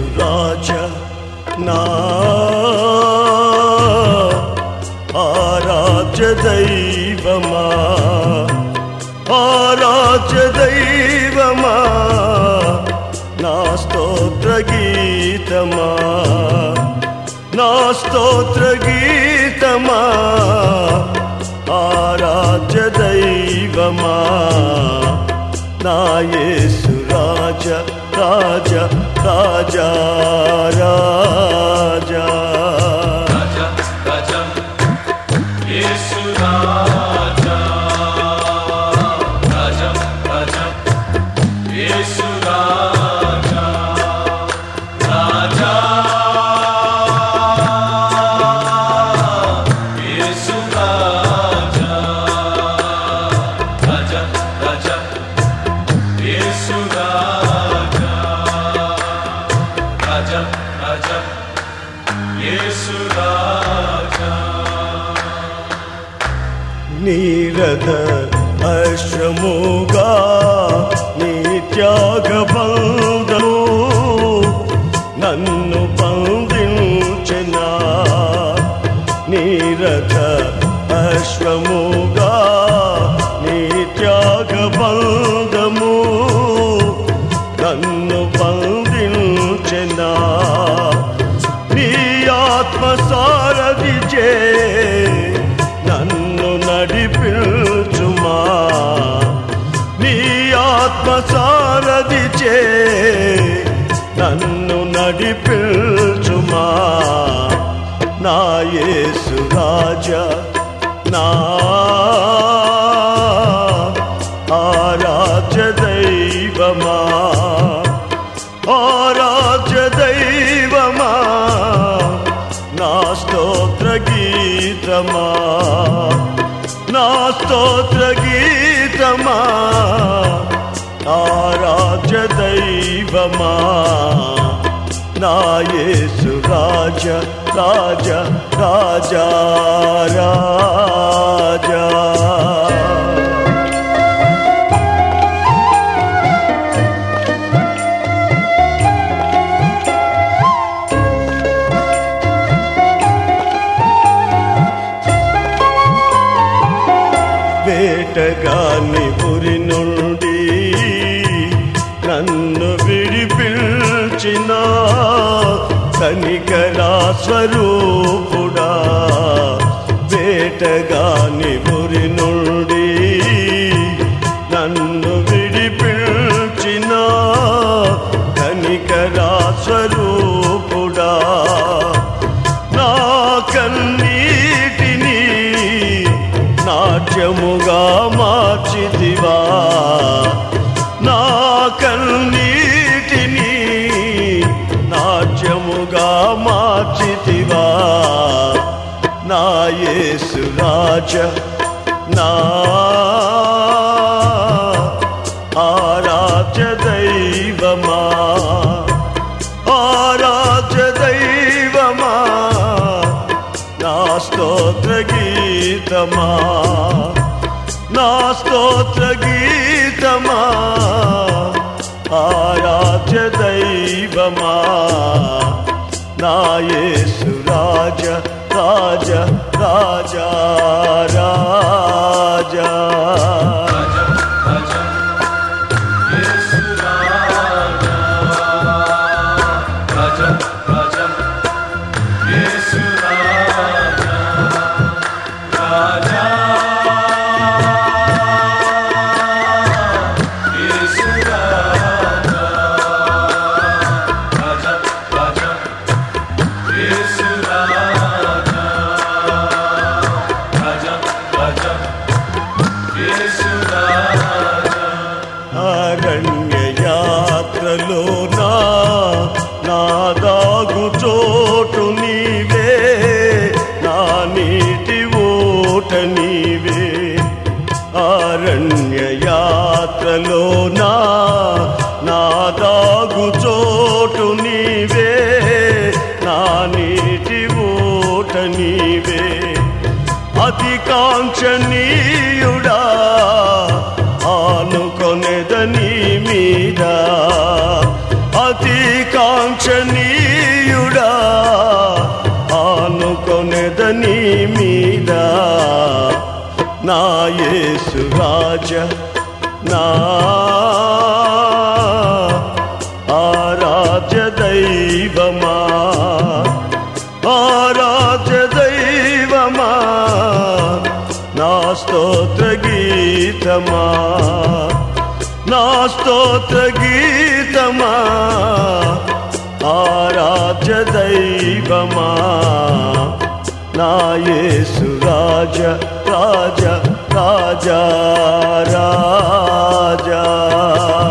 రాజ నా ఆరాధ్య దైవమా ఆరాధ్య దైవమా నా స్తోత్ర గీతమా నా స్తోత్ర గీతమా ఆరాధ్య దైవమా నా యేసు రాజ రాజ రాజా రాజా రాజా రాజా యేసు రాజా రాజా రాజా యేసు రాజా రాజా యేసు రాజా రాజా రాజా యేసు రాజా రాజా రాజా యేసు రాజా నీరద అశ్వముగా నీ త్యాగ బంధము నన్ను బంధించిన నీరద అశ్వముగా నీ త్యాగ బంధము నన్ను బంధించిన నీ ఆత్మ సారథి చే నన్ను నడిపించుమా నీ ఆత్మ సారథి చే నన్ను నడిపించుమా నా యేసు రాజా నా ఆరాధ్య దైవమా ఆరాధ్య దైవమా నా స్తోత్ర గీతమా నా స్తోత్ర గీతమా ఆరాధ్య దైవమా నా యేసు రాజ రాజ రాజా రాజా వేటగాని పురి నుండి నన్ను విడిపించిన కనికరా స్వరూపుడా వేటగాని పురి నుండి నన్ను విడిపించిన కనికరా స్వరూపుడా నా కన్నీటిని నాట్యముగా మార్చిదివా నా కన్నీటిని నాట్యముగా మార్చితివా నా యేసు రాజ నా ఆరాధ్య దైవమా ఆరాధ్య దైవమా నా స్తోత్ర గీతమా నా స్తోత్ర గీతమా ఆరాధ్య దైవమా నా యేసు రాజ రాజ రాజా రాజా రాజా రాజా యేసు రాజా రాజా రాజా యేసు రాజా రాజా యేసు రాజా రాజా రాజా యేసు రాజా రాజా రాజా యేసు రాజా అరణ్య యాత్రలో నా నా దాగు చోటు నీవే నా నీటి ఓట నీవే అరణ్య యాత్రలో నా నా దాగు చోటు నీవే నా నీటి ఓట నీవే అతి కాంక్షణీయుడా ఆనుకొనెదని మీద అతి కా కాంక్షణీయుడా ఆనుకొనెదని మీద నా యేసు రాజ నా ఆరాధ్య దైవమా ఆరాధ్య దైవమా నా స్తోత్ర గీతమా నా స్తోత్ర గీతమా ఆరాధ్య దైవమా నా యేసు రాజ రాజ రాజా రాజా